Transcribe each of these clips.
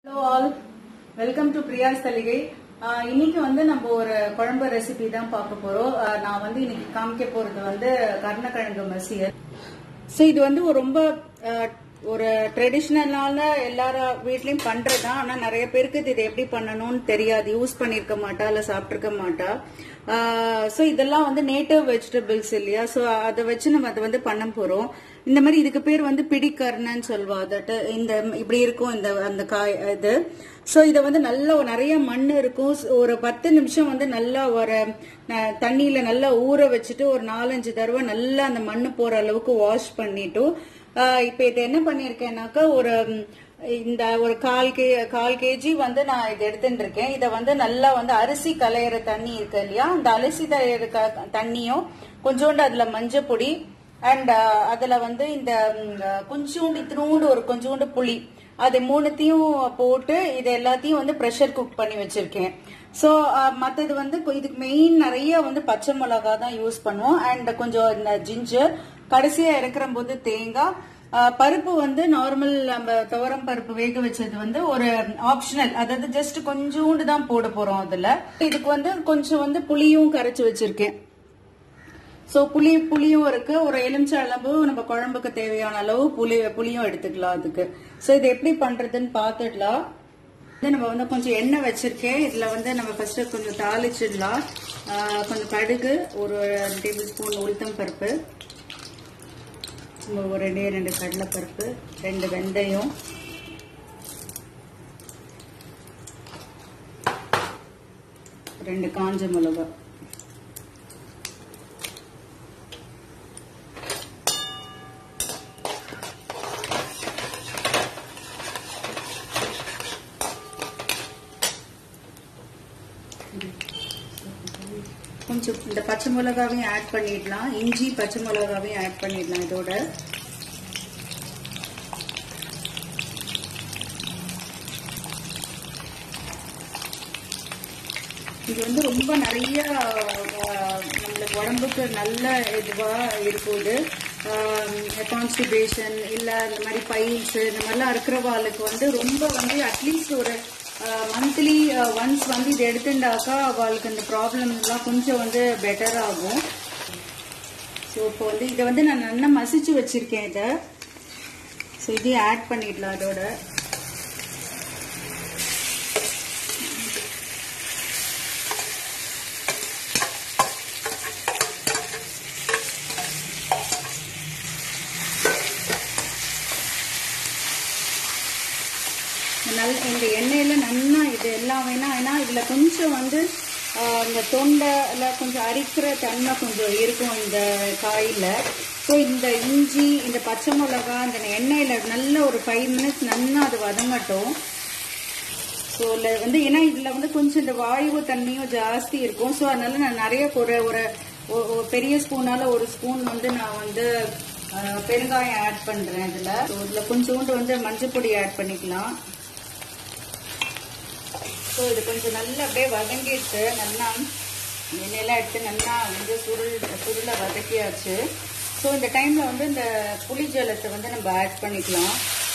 hello all welcome to Priya's தலிகை ஆஹ் இன்னைக்கு வந்து நம்ம ஒரு குழம்பு ரெசிபி தான் பார்க்க போறோம் ஆஹ் நான் வந்து இன்னைக்கு காமிக்க போறது வந்து கருணக்கிழங்கு மசியல் ஸோ இது வந்து ஒரு ரொம்ப ஆஹ், ஒரு ட்ரெடிஷ்னலான எல்லாரும் வீட்லயும் பண்றதுதான் ஆனா நிறைய பேருக்கு இது எப்படி பண்ணணும்னு தெரியாது யூஸ் பண்ணிருக்க மாட்டா இல்ல சாப்பிட்டிருக்க மாட்டா ஸோ இதெல்லாம் வந்து நேட்டிவ் வெஜிடபிள்ஸ் இல்லையா ஸோ அதை வச்சு நம்ம அதை வந்து பண்ண போறோம் இந்த மாதிரி இதுக்கு பேர் வந்து பிடிக்கர்ணன்னு சொல்வா தட் இந்த இப்படி இருக்கும் இந்த அந்த காய் இது ஸோ இதை வந்து நல்ல ஒரு நிறைய மண் இருக்கும் ஒரு பத்து நிமிஷம் வந்து நல்லா ஒரு ந- தண்ணியில நல்லா ஊற வச்சுட்டு ஒரு நாலஞ்சு தடவை நல்லா அந்த மண்ணு போற அளவுக்கு வாஷ் பண்ணிட்டு ஆஹ் இப்ப இது என்ன பண்ணிருக்கேன்னாக்கா ஒரு ம், இந்த ஒரு கால் கே கால் கேஜி வந்து நான் இது எடுத்துட்டு இருக்கேன் இதை வந்து நல்லா வந்து அரிசி கலையிற தண்ணி இருக்கு இல்லையா அந்த அரிசி கலையிற க- தண்ணியும் கொஞ்சோண்டு அதுல மஞ்சள் பொடி அண்ட் அதுல வந்து இந்த ம், கொஞ்சோண்டு இத்தினூண்டு ஒரு கொஞ்சோண்டு புளி அது மூணுத்தையும் போட்டு இது எல்லாத்தையும் வந்து ப்ரெஷர் குக் பண்ணி வச்சிருக்கேன் ஸோ மற்றது வந்து கொ- இதுக்கு மெயின் நிறைய வந்து பச்சை மிளகா தான் யூஸ் பண்ணுவோம் அண்ட் கொஞ்சம் இந்த ஜிஞ்சர் கடைசியா இறக்குற போது தேங்காய் ஆஹ் பருப்பு வந்து நார்மல் நம்ம துவரம் பருப்பு வேக வச்சது வந்து ஒரு ஆப்ஷனல் அதாவது ஜஸ்ட் கொஞ்சோண்டு தான் போட போறோம் அதுல இதுக்கு வந்து கொஞ்சம் வந்து புளியும் கரைச்சு வச்சிருக்கேன் சோ புளி புளியும் இருக்கு ஒரு எலுமிச்சை அளவு நம்ம குழம்புக்கு தேவையான அளவு புளி புளியும் எடுத்துக்கலாம் அதுக்கு சோ இது எப்படி பண்றதுன்னு பார்த்துடலாம் இது நம்ம வந்து கொஞ்சம் எண்ணெய் வச்சிருக்கேன் இதுல வந்து நம்ம ஃபர்ஸ்ட் கொஞ்சம் தாளிச்சிடலாம் ஆஹ் கொஞ்சம் கடுகு ஒரு டேபிள் ஸ்பூன் உளுத்தம் பருப்பு சும்மா ஒரு ரெண்டே ரெண்டு கடலைப்பருப்பு ரெண்டு வெந்தயம் ரெண்டு காஞ்ச மிளகாய் கொஞ்சம் இந்த பச்சை மிளகாவையும் ஆட் பண்ணிடலாம் இஞ்சி பச்சை மிளகாவையும் ஆட் பண்ணிடலாம் இதோட இது வந்து ரொம்ப நிறைய ஆஹ், நம்மளுக்கு உடம்புக்கு நல்ல இதுவா இருக்கும் இது கான்ஸ்டிபேஷன் இல்ல இந்த மாதிரி பைல்ஸ் இந்த மாதிரிலாம் இருக்கிறவாளுக்கு வந்து ரொம்ப வந்து அட்லீஸ்ட் ஒரு மந்த்லி ஒன்ஸ் வந்து இது எடுத்துட்டாக்கா அவளுக்கு இந்த ப்ராப்ளம் எல்லாம் கொஞ்சம் வந்து பெட்டர் ஆகும் ஸோ இப்போ வந்து இதை வந்து நான் நல்லா மசிச்சு வச்சிருக்கேன் இதை ஸோ இதையும் ஆட் பண்ணிடலாம் அதோட நல்ல இந்த எண்ணெயில நல்லா இது எல்லாம் வேணா ஏன்னா இதுல கொஞ்சம் வந்து ஆஹ், இந்த தொண்டைல கொஞ்சம் அரிக்கிற தன்மை கொஞ்சம் இருக்கும் இந்த காயில ஸோ இந்த இஞ்சி இந்த பச்சை மிளகா இந்த எண்ணெயில நல்ல ஒரு ஃபைவ் மினிட்ஸ் நல்லா அது வதங்கட்டும் ஸோ வந்து ஏன்னா இதுல வந்து கொஞ்சம் இந்த வாயு தண்ணியும் ஜாஸ்தி இருக்கும் ஸோ அதனால நான் நிறைய ஒரு ஒரு ஒ- ஒரு பெரிய ஸ்பூனால ஒரு ஸ்பூன் வந்து நான் வந்து ஆஹ், பெருங்காயம் ஆட் பண்றேன் இதுல ஸோ இதுல கொஞ்சோண்டு வந்து மஞ்சள் பொடி ஆட் பண்ணிக்கலாம் ஸோ இது கொஞ்சம் நல்லா அப்படியே வதங்கிட்டு நல்லா எண்ணெயெல்லாம் எடுத்து நல்லா வந்து சுருள் சுருளை வதக்கியாச்சு ஸோ இந்த டைம்ல வந்து இந்த புளி ஜலத்தை வந்து நம்ம ஆட் பண்ணிக்கலாம்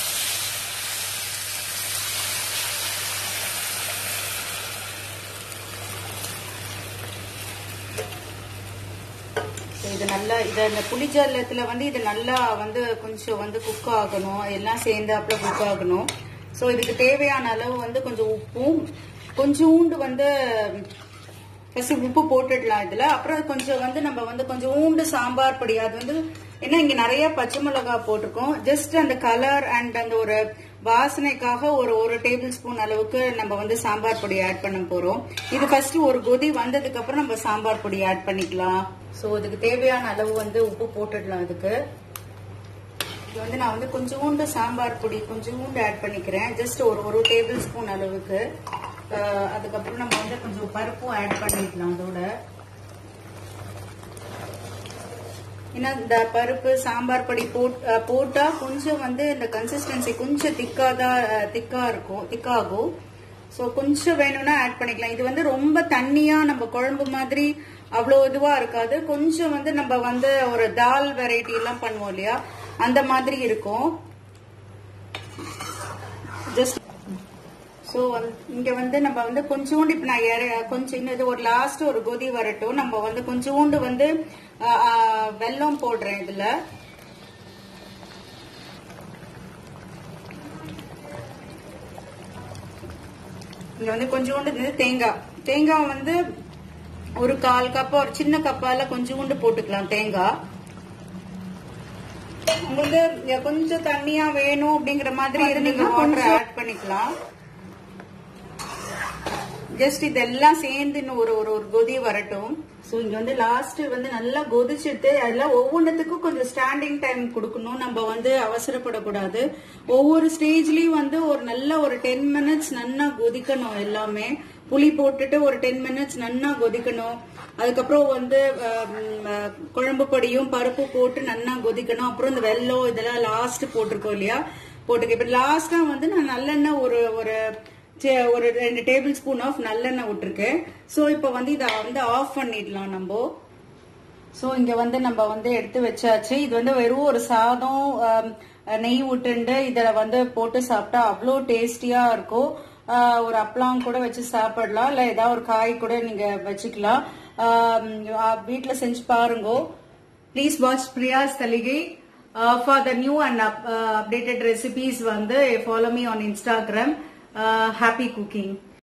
So, இது நல்லா இது அந்த புளிஜல்லத்துல வந்து இது நல்லா வந்து கொஞ்சம் வந்து குக் ஆகணும் எல்லாம் சேர்ந்தாப்புல குக் ஆகணும் ஸோ இதுக்கு தேவையான அளவு வந்து கொஞ்சம் உப்பும் கொஞ்சோண்டு வந்து ஃபர்ஸ்ட் உப்பு போட்டுடலாம் இதுல அப்புறம் கொஞ்சம் வந்து நம்ம வந்து கொஞ்சம் ஊண்டு சாம்பார் பொடி அது வந்து ஏன்னா இங்க நிறைய பச்சை மிளகாய் போட்டிருக்கோம் ஜஸ்ட் அந்த கலர் அண்ட் அந்த ஒரு வாசனைக்காக ஒரு ஒரு டேபிள் ஸ்பூன் அளவுக்கு நம்ம வந்து சாம்பார் பொடி ஆட் பண்ண போறோம் இது ஃபர்ஸ்ட் ஒரு கொதி வந்ததுக்கு அப்புறம் நம்ம சாம்பார் பொடி ஆட் பண்ணிக்கலாம் சோ இதுக்கு தேவையான அளவு வந்து உப்பு போட்டுடலாம் அதுக்கு இது வந்து நான் வந்து கொஞ்சோண்டு சாம்பார் பொடி கொஞ்சோண்டு ஆட் பண்ணிக்கிறேன் ஜஸ்ட் ஒரு ஒரு டேபிள் ஸ்பூன் அளவுக்கு அஹ் அதுக்கப்புறம் நம்ம வந்து கொஞ்சம் பருப்பும் ஆட் பண்ணிக்கலாம் அதோட ஏன்னா இந்த பருப்பு சாம்பார் பொடி போட் அஹ் போட்டா கொஞ்சம் வந்து இந்த கன்சிஸ்டன்சி கொஞ்சம் திக்கா தான் திக்கா இருக்கும் திக்காகும் ஸோ கொஞ்சம் வேணும்னா ஆட் பண்ணிக்கலாம் இது வந்து ரொம்ப தண்ணியா நம்ம குழம்பு மாதிரி அவ்வளோ இதுவா இருக்காது கொஞ்சம் வந்து நம்ம வந்து ஒரு தால் வெரைட்டி எல்லாம் பண்ணுவோம் இல்லையா அந்த மாதிரி இருக்கும் ஜஸ்ட் ஸோ இங்க வந்து நம்ம வந்து கொஞ்சோண்டு இப்ப நான் இற- கொஞ்சம் இன்னது ஒரு லாஸ்ட் ஒரு கொதி வரட்டும் நம்ம வந்து கொஞ்சோண்டு வந்து ஆ, ஆ, வெல்லம் போடுறேன் இதுல இங்க வந்து கொஞ்சோண்டு இது தேங்காய் தேங்காய் வந்து ஒரு கால் கப்பா ஒரு சின்ன கப்பால கொஞ்சோண்டு போட்டுக்கலாம் தேங்காய் உங்களுக்கு இங்க கொஞ்சம் தண்ணியா வேணும் அப்படிங்கிற மாதிரி இது நீங்க வாட்டர் ஆட் பண்ணிக்கலாம் ஜஸ்ட் இதெல்லாம் சேர்ந்து இன்னும் ஒரு ஒரு ஒரு கொதி வரட்டும் சோ இங்க வந்து லாஸ்ட் வந்து நல்லா கொதிச்சுட்டு அதெல்லாம் ஒவ்வொன்றுத்துக்கும் கொஞ்சம் ஸ்டாண்டிங் டைம் கொடுக்கணும் நம்ம வந்து அவசரப்படக்கூடாது ஒவ்வொரு ஸ்டேஜ்லயும் வந்து ஒரு நல்ல ஒரு டென் மினிட்ஸ் நல்லா கொதிக்கணும் எல்லாமே புளி போட்டுட்டு ஒரு டென் மினிட்ஸ் நல்லா கொதிக்கணும் அதுக்கப்புறம் வந்து ஹம், அஹ், குழம்பு பொடியும் பருப்பு போட்டு நல்லா கொதிக்கணும் அப்புறம் இந்த வெல்லம் இதெல்லாம் லாஸ்ட் போட்டிருக்கோம் இல்லையா போட்டுக்க இப்ப லாஸ்டா வந்து நான் நல்லெண்ணெய் ஒரு ஒரு சே- ஒரு ரெண்டு டேபிள் ஸ்பூன் ஆஃப் நல்லெண்ணெய் விட்டுருக்கேன் ஸோ இப்போ வந்து இதை வந்து ஆஃப் பண்ணிடலாம் நம்ம ஸோ இங்க வந்து நம்ம வந்து எடுத்து வச்சாச்சு இது வந்து வெறும் ஒரு சாதம் ஆம், நெய் விட்டுண்டு இதில் வந்து போட்டு சாப்பிட்டா அவ்வளோ டேஸ்டியா இருக்கும் ஆ, ஒரு அப்பளம் கூட வச்சு சாப்பிடலாம் இல்லை ஏதாவது ஒரு காய் கூட நீங்க வச்சுக்கலாம் வீட்டில் செஞ்சு பாருங்க ப்ளீஸ் வாட்ச் பிரியாஸ் தலிகை for the new and updated recipes வந்து follow me on Instagram happy cooking